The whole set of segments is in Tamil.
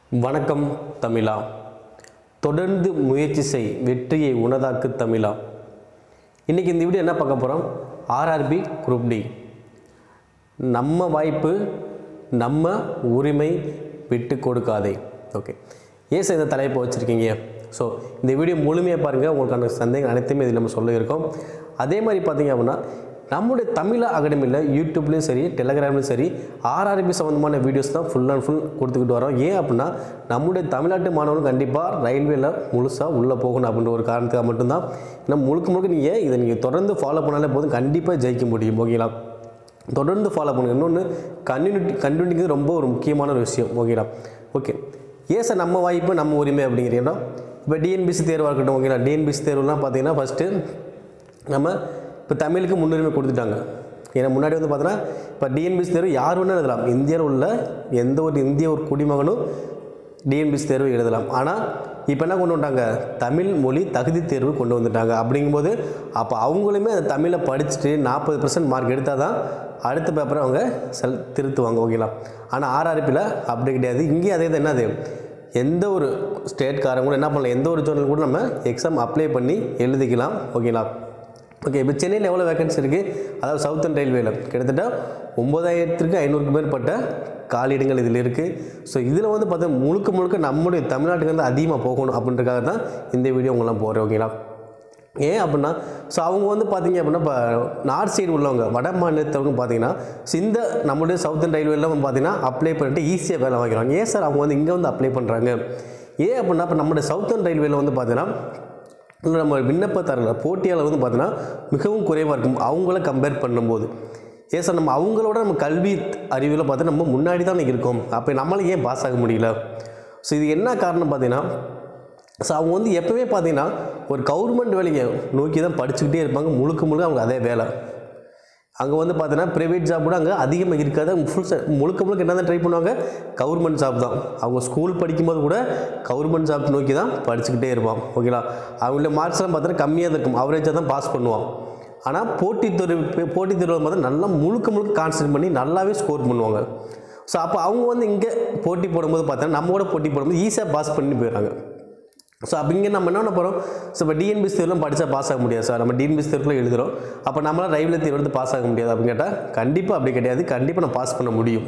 வணக்கம் தமிழா தொடர்ந்து முயற்சி செய் வெற்றியை உனதாக்கு தமிழா இன்றைக்கி இந்த வீடியோ என்ன பார்க்க போகிறோம் ஆர்ஆர்பி குரூப் டி நம்ம வாய்ப்பு நம்ம உரிமை விட்டு கொடுக்காதே ஓகே ஏன் சார் இந்த தலைப்பை வச்சுருக்கீங்க ஸோ இந்த வீடியோ முழுமையாக பாருங்கள் உங்களுக்கான சந்தேகம் அனைத்துமே இதில் நம்ம சொல்லியிருக்கோம் அதே மாதிரி பார்த்தீங்க அப்படின்னா நம்முடைய தமிழா அகாடமியில் யூடியூப்லேயும் சரி டெலகிராம்லையும் சரி ஆர்ஆர்பி சம்மந்தமான வீடியோஸ் தான் ஃபுல் அண்ட் ஃபுல் கொடுத்துக்கிட்டு வரோம் ஏன் அப்படின்னா நம்முடைய தமிழ்நாட்டு மாணவர்கள் கண்டிப்பாக ரயில்வேல முழுசாக உள்ளே போகணும் அப்படின்ற ஒரு காரணத்துக்காக மட்டும்தான் நம்ம முழுக்க முழுக்க நீங்கள் இதை நீங்கள் தொடர்ந்து ஃபாலோ பண்ணாலே போதும் கண்டிப்பாக ஜெயிக்க முடியும் ஓகேங்களா தொடர்ந்து ஃபாலோ பண்ணுங்கள் இன்னொன்று கன்டினியூட்டி கன்டினியூட்டி ரொம்ப ஒரு முக்கியமான ஒரு விஷயம் ஓகேங்களா ஓகே ஏன் சார் நம்ம வாய்ப்பு நம்ம உரிமை அப்படிங்கிறீங்கன்னா இப்போ டிஎன்பிசி தேர்வாக இருக்கட்டும் ஓகேங்களா டிஎன்பிசி தேர்வுலாம் பார்த்தீங்கன்னா ஃபஸ்ட்டு நம்ம இப்போ தமிழுக்கு முன்னுரிமை கொடுத்துட்டாங்க ஏன்னா முன்னாடி வந்து பார்த்தோன்னா இப்போ டிஎன்பிசி தேர்வு யார் வேணால் எழுதலாம் இந்தியாவில் உள்ள எந்த ஒரு இந்திய ஒரு குடிமகனும் டிஎன்பிசி தேர்வு எழுதலாம் ஆனால் இப்போ என்ன கொண்டு வந்துட்டாங்க தமிழ் மொழி தகுதி தேர்வு கொண்டு வந்துட்டாங்க அப்படிங்கும்போது அப்போ அவங்களுமே அந்த தமிழை படிச்சுட்டு நாற்பது பர்சன்ட் மார்க் எடுத்தால் தான் அடுத்த பேப்பரை அவங்க செல் திருத்துவாங்க ஓகேங்களா ஆனால் ஆர்ஆர்பியில் அப்படி கிடையாது இங்கேயும் அதே தான் என்னது எந்த ஒரு ஸ்டேட்காரங்க கூட என்ன பண்ணலாம் எந்த ஒரு ஜோனல் கூட நம்ம எக்ஸாம் அப்ளை பண்ணி எழுதிக்கலாம் ஓகேங்களா ஓகே இப்போ சென்னையில் எவ்வளோ வேகன்சி இருக்குது அதாவது சவுத்தன் ரயில்வேல கிட்டத்தட்ட ஒம்பதாயிரத்துக்கு ஐநூறுக்கு மேற்பட்ட காலியிடங்கள் இதில் இருக்குது ஸோ இதில் வந்து பார்த்தா முழுக்க முழுக்க நம்முடைய தமிழ்நாட்டுக்கு வந்து அதிகமாக போகணும் அப்படின்றக்காக தான் இந்த வீடியோ உங்களாம் போகிறேன் ஓகேங்களா ஏன் அப்படின்னா ஸோ அவங்க வந்து பார்த்தீங்க அப்படின்னா இப்போ நார்த் சைடு உள்ளவங்க வட மாநிலத்தவங்க பார்த்தீங்கன்னா ஸோ இந்த நம்முடைய சவுத்தன் ரயில்வேல வந்து பார்த்தீங்கன்னா அப்ளை பண்ணிட்டு ஈஸியாக வேலை வாங்கிடுவாங்க ஏன் சார் அவங்க வந்து இங்கே வந்து அப்ளை பண்ணுறாங்க ஏன் அப்படின்னா இப்போ நம்முடைய சவுத்தன் ரயில்வேல வந்து பார்த்தீங்கன்னா இல்லை நம்ம விண்ணப்பதாரர்கள் போட்டியாளர் வந்து பார்த்தீங்கன்னா மிகவும் குறைவாக இருக்கும் அவங்கள கம்பேர் பண்ணும்போது ஏன் சார் நம்ம அவங்களோட நம்ம கல்வி அறிவில் பார்த்து நம்ம முன்னாடி தான் இருக்கோம் அப்போ நம்மளால ஏன் பாஸ் ஆக முடியல ஸோ இது என்ன காரணம் பார்த்தீங்கன்னா ஸோ அவங்க வந்து எப்போவே பார்த்தீங்கன்னா ஒரு கவர்மெண்ட் வேலையை நோக்கி தான் படிச்சுக்கிட்டே இருப்பாங்க முழுக்க முழுக்க அவங்க அதே வேலை அங்கே வந்து பார்த்தீங்கன்னா ப்ரைவேட் ஜாப் கூட அங்கே அதிகமாக இருக்காது ஃபுல் முழுக்க முழுக்க என்ன தான் ட்ரை பண்ணுவாங்க கவர்மெண்ட் ஜாப் தான் அவங்க ஸ்கூல் படிக்கும்போது கூட கவர்மெண்ட் ஜாப் நோக்கி தான் படிச்சுக்கிட்டே இருப்பான் ஓகேங்களா அவங்கள மார்க்ஸ்லாம் பார்த்தீங்கன்னா கம்மியாக தான் இருக்கும் அவரேஜாக தான் பாஸ் பண்ணுவான் ஆனால் போட்டித் தேர்வு போட்டித் தேர்வில் பார்த்தா நல்லா முழுக்க முழுக்க கான்சன்ட்ரேட் பண்ணி நல்லாவே ஸ்கோர் பண்ணுவாங்க ஸோ அப்போ அவங்க வந்து இங்கே போட்டி போடும்போது பார்த்தீங்கன்னா நம்மளோட போட்டி போடும்போது ஈஸியாக பாஸ் பண்ணி போயிடுறாங்க ஸோ அப்படிங்க நம்ம என்ன பண்ண போகிறோம் ஸோ இப்போ டிஎன்பிஎஸ் தேர்வுலாம் படித்தா பாஸ் ஆக முடியாது சார் நம்ம டிஎன்பிஎஸ் தேர்வுக்குள்ள எழுதுகிறோம் அப்போ நம்மளால் ரயில்வே தேர்வு எடுத்து பாஸ் ஆக முடியாது அப்படின்னு கேட்டால் கண்டிப்பாக அப்படி கிடையாது கண்டிப்பாக நான் பாஸ் பண்ண முடியும்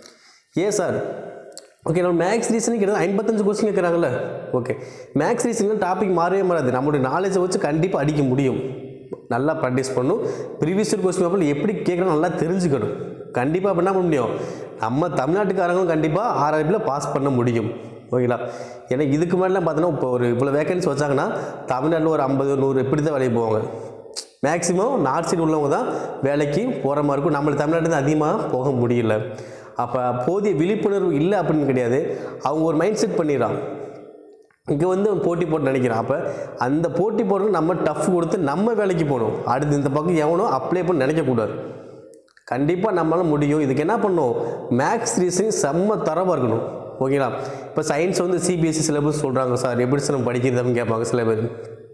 ஏன் சார் ஓகே நம்ம மேக்ஸ் ரீசனிங் கிட்டத்தட்ட ஐம்பத்தஞ்சு கொஸ்டின் கேட்குறாங்கல்ல ஓகே மேக்ஸ் ரீசனிங் டாபிக் மாறவே மாறாது நம்மளுடைய நாலேஜை வச்சு கண்டிப்பாக அடிக்க முடியும் நல்லா ப்ராக்டிஸ் பண்ணணும் ப்ரீவியஸ் கொஸ்டின் பேப்பர் எப்படி கேட்குறோம் நல்லா தெரிஞ்சுக்கணும் கண்டிப்பாக அப்ப என்ன பண்ண முடியும் நம்ம தமிழ்நாட்டுக்காரங்களும் கண்டிப்பாக ஆர்ஆர்பியில் பாஸ் பண்ண முடியும் ஓகேங்களா ஏன்னா இதுக்கு முன்னாடிலாம் பார்த்தோன்னா இப்போ ஒரு இவ்வளோ வேகன்சி வச்சாங்கன்னா தமிழ்நாட்டில் ஒரு ஐம்பது நூறு இப்படி தான் வேலைக்கு போவாங்க மேக்ஸிமம் நார்த் சைடு உள்ளவங்க தான் வேலைக்கு போகிற மாதிரி இருக்கும் நம்மளுக்கு தமிழ்நாட்டில் அதிகமாக போக முடியல அப்போ போதிய விழிப்புணர்வு இல்லை அப்படின்னு கிடையாது அவங்க ஒரு மைண்ட் செட் பண்ணிடுறான் இங்கே வந்து அவன் போட்டி போட்டு நினைக்கிறான் அப்போ அந்த போட்டி போடுறது நம்ம டஃப் கொடுத்து நம்ம வேலைக்கு போகணும் அடுத்து இந்த பக்கம் எவனோ அப்ளை பண்ணி நினைக்கக்கூடாது கண்டிப்பாக நம்மளால முடியும் இதுக்கு என்ன பண்ணணும் மேக்ஸ் ரீசனிங் செம்ம தரமாக இருக்கணும் ஓகேங்களா இப்போ சயின்ஸ் வந்து சிபிஎஸ்சி சிலபஸ் சொல்கிறாங்க சார் எப்படி சார் நம்ம படிக்கிறது அப்படின்னு கேட்பாங்க சில பேர்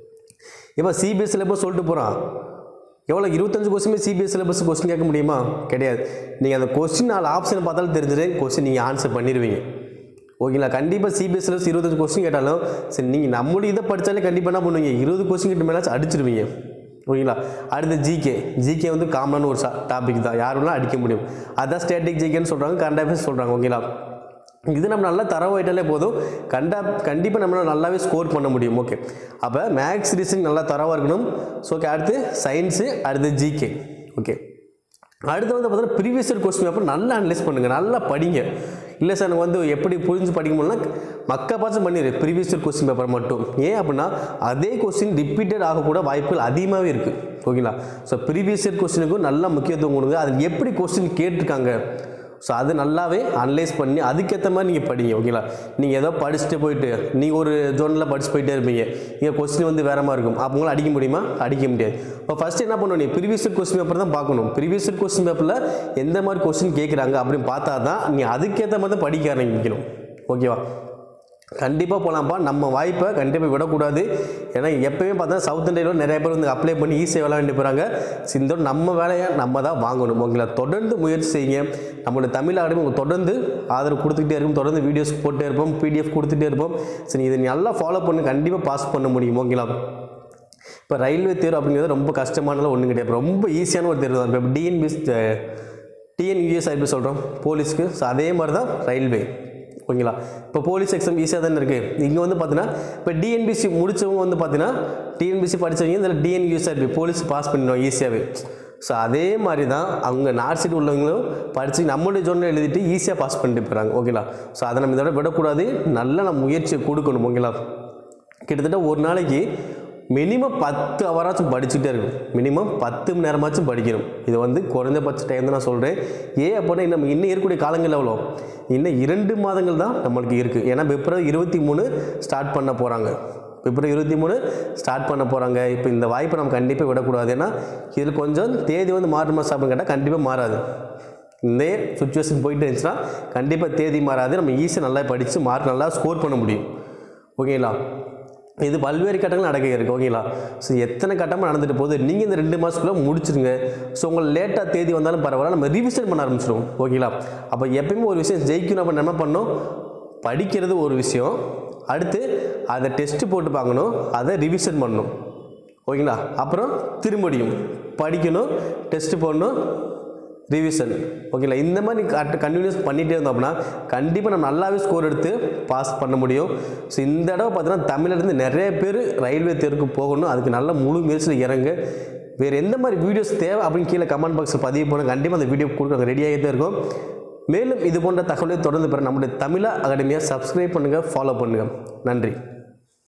இப்போ சிபிஎஸ் சிலபஸ் சொல்லிட்டு போகிறான் எவ்வளோ இருபத்தஞ்சு கொஸ்டின் சிபிஎஸ் சிலபஸ் கொஸ்டின் கேட்க முடியுமா கிடையாது நீங்கள் அந்த கொஸ்டின் நாலு ஆப்ஷன் பார்த்தாலும் தெரிஞ்சுட்டு கொஸ்டின் நீங்கள் ஆன்சர் பண்ணிடுவீங்க ஓகேங்களா கண்டிப்பாக சிபிஎஸ் சிலபஸ் இருபத்தஞ்சு கொஸ்டின் கேட்டாலும் சரி நீங்கள் நம்மளுடைய இதை படித்தாலே கண்டிப்பாக என்ன பண்ணுவீங்க இருபது கொஸ்டின் கிட்ட மேலாச்சும் அடிச்சிருவீங்க ஓகேங்களா அடுத்து ஜிகே ஜிகே வந்து காமனான ஒரு டாபிக் தான் யார் வேணாலும் அடிக்க முடியும் அதான் ஸ்டேட்டிக் ஜிகேன்னு சொல்கிறாங்க கரண்ட் அஃபேர்ஸ் சொல்கிறாங்க ஓகேங்களா இது நம்ம நல்லா தரவாயிட்டாலே போதும் கண்டா கண்டிப்பாக நம்மளால் நல்லாவே ஸ்கோர் பண்ண முடியும் ஓகே அப்போ மேக்ஸ் ரீசனிங் நல்லா தரவாக இருக்கணும் ஸோ ஓகே அடுத்து சயின்ஸு அடுத்து ஜிகே ஓகே அடுத்து வந்து பார்த்தீங்கன்னா ப்ரீவியஸ் இயர் கொஸ்டின் பேப்பர் நல்லா அனலைஸ் பண்ணுங்கள் நல்லா படிங்க இல்லை சார் எனக்கு வந்து எப்படி புரிஞ்சு படிக்க முடியலனா மக்காப்பாச்சும் பண்ணிடு ப்ரீவியஸ் இயர் கொஸ்டின் பேப்பர் மட்டும் ஏன் அப்படின்னா அதே கொஸ்டின் ரிப்பீட்டட் ஆகக்கூட வாய்ப்புகள் அதிகமாகவே இருக்குது ஓகேங்களா ஸோ ப்ரீவியஸ் இயர் கொஸ்டினுக்கும் நல்லா முக்கியத்துவம் கொடுங்க அதில் எப்படி கொஸ்டின் கேட்டிருக்காங்க ஸோ அது நல்லாவே அனலைஸ் பண்ணி அதுக்கேற்ற மாதிரி நீங்கள் படிங்க ஓகேங்களா நீங்கள் ஏதோ படிச்சுட்டு போயிட்டு நீங்கள் ஒரு ஜோனில் படிச்சு போயிட்டே இருப்பீங்க இங்கே கொஸ்டின் வந்து வேற மாதிரி இருக்கும் அப்போ உங்களால் அடிக்க முடியுமா அடிக்க முடியாது இப்போ ஃபஸ்ட்டு என்ன பண்ணணும் நீ ப்ரீவியஸ் கொஸ்டின் பேப்பர் தான் பார்க்கணும் ப்ரீவியஸ் கொஸ்டின் பேப்பரில் எந்த மாதிரி கொஸ்டின் கேட்குறாங்க அப்படின்னு பார்த்தா தான் நீ அதுக்கேற்ற மாதிரி தான் படிக்க ஆரம்பிக்கணும் ஓகேவா கண்டிப்பாக போகலாம்ப்பா நம்ம வாய்ப்பை கண்டிப்பாக விடக்கூடாது ஏன்னா எப்பயுமே பார்த்தா சவுத் இந்தியாவில் நிறைய பேர் வந்து அப்ளை பண்ணி ஈஸியாக வேலை வேண்டி போகிறாங்க இந்த நம்ம வேலையை நம்ம தான் வாங்கணும் உங்களை தொடர்ந்து முயற்சி செய்யுங்க நம்மளுடைய தமிழ் ஆடும் உங்களுக்கு தொடர்ந்து ஆதரவு கொடுத்துக்கிட்டே இருக்கும் தொடர்ந்து வீடியோஸ் போட்டே இருப்போம் பிடிஎஃப் கொடுத்துட்டே இருப்போம் சரி இதை நல்லா ஃபாலோ பண்ணி கண்டிப்பாக பாஸ் பண்ண முடியும் ஓகேங்களா இப்போ ரயில்வே தேர்வு அப்படிங்கிறது ரொம்ப கஷ்டமானது ஒன்றும் கிடையாது ரொம்ப ஈஸியான ஒரு தேர்வு தான் இப்போ டிஎன்பிஎஸ் டிஎன்யூஎஸ் எப்படி சொல்கிறோம் போலீஸ்க்கு ஸோ அதே மாதிரி தான் ரயில்வே ஓகேங்களா இப்போ போலீஸ் எக்ஸாம் ஈஸியாக தானே இருக்குது இங்கே வந்து பார்த்தீங்கன்னா இப்போ டிஎன்பிசி முடிச்சவங்க வந்து பார்த்தீங்கன்னா டிஎன்பிசி படித்தவங்க இதில் டிஎன்யூஎஸ்ஆர்பி போலீஸ் பாஸ் பண்ணிடுவோம் ஈஸியாகவே ஸோ அதே மாதிரி தான் அவங்க நார்த் சைடு உள்ளவங்களும் படித்து நம்மளுடைய ஜோனில் எழுதிட்டு ஈஸியாக பாஸ் பண்ணிட்டு போகிறாங்க ஓகேங்களா ஸோ அதை நம்ம இதோட விடக்கூடாது நல்லா நம்ம முயற்சியை கொடுக்கணும் ஓகேங்களா கிட்டத்தட்ட ஒரு நாளைக்கு மினிமம் பத்து ஹவராச்சும் படிச்சுட்டே இருக்கும் மினிமம் பத்து மணி நேரமாச்சும் படிக்கணும் இது வந்து குறைஞ்சபட்ச டைம் தான் நான் சொல்கிறேன் ஏன் அப்படின்னா நம்ம இன்னும் இருக்கக்கூடிய காலங்கள் எவ்வளோ இன்னும் இரண்டு மாதங்கள் தான் நம்மளுக்கு இருக்குது ஏன்னா பிப்ரவரி இருபத்தி மூணு ஸ்டார்ட் பண்ண போகிறாங்க பிப்ரவரி இருபத்தி மூணு ஸ்டார்ட் பண்ண போகிறாங்க இப்போ இந்த வாய்ப்பை நம்ம கண்டிப்பாக விடக்கூடாது ஏன்னா இதில் கொஞ்சம் தேதி வந்து மாறுமா சாப்பிடும் கேட்டால் கண்டிப்பாக மாறாது இந்த சுச்சுவேஷன் போயிட்டு இருந்துச்சுன்னா கண்டிப்பாக தேதி மாறாது நம்ம ஈஸியாக நல்லா படித்து மார்க் நல்லா ஸ்கோர் பண்ண முடியும் ஓகேங்களா இது பல்வேறு கட்டங்கள் நடக்க இருக்குது ஓகேங்களா ஸோ எத்தனை கட்டமாக நடந்துட்டு போகுது நீங்கள் இந்த ரெண்டு மாதத்துக்குள்ளே முடிச்சிருங்க ஸோ உங்களுக்கு லேட்டாக தேதி வந்தாலும் பரவாயில்ல நம்ம ரிவிஷன் பண்ண ஆரம்பிச்சிடுவோம் ஓகேங்களா அப்போ எப்பயுமே ஒரு விஷயம் ஜெயிக்கணும் அப்போ என்ன பண்ணணும் படிக்கிறது ஒரு விஷயம் அடுத்து அதை டெஸ்ட்டு போட்டு பார்க்கணும் அதை ரிவிஷன் பண்ணணும் ஓகேங்களா அப்புறம் திரும்படியும் படிக்கணும் டெஸ்ட் போடணும் ரிவிஷன் ஓகேங்களா இந்த மாதிரி கட் கண்டினியூஸ் பண்ணிகிட்டே இருந்தோம் அப்படின்னா கண்டிப்பாக நம்ம நல்லாவே ஸ்கோர் எடுத்து பாஸ் பண்ண முடியும் ஸோ இந்த தடவை பார்த்தீங்கன்னா தமிழ்லேருந்து நிறைய பேர் ரயில்வே தேர்வுக்கு போகணும் அதுக்கு நல்ல முழு முயற்சியில் இறங்க வேறு எந்த மாதிரி வீடியோஸ் தேவை அப்படின்னு கீழே கமெண்ட் பாக்ஸில் பதிவு பண்ண கண்டிப்பாக அந்த வீடியோ கொடுக்க ரெடியாகி தான் இருக்கும் மேலும் இது போன்ற தகவலை தொடர்ந்து பெற நம்முடைய தமிழா அகாடமியை சப்ஸ்கிரைப் பண்ணுங்கள் ஃபாலோ பண்ணுங்கள் நன்றி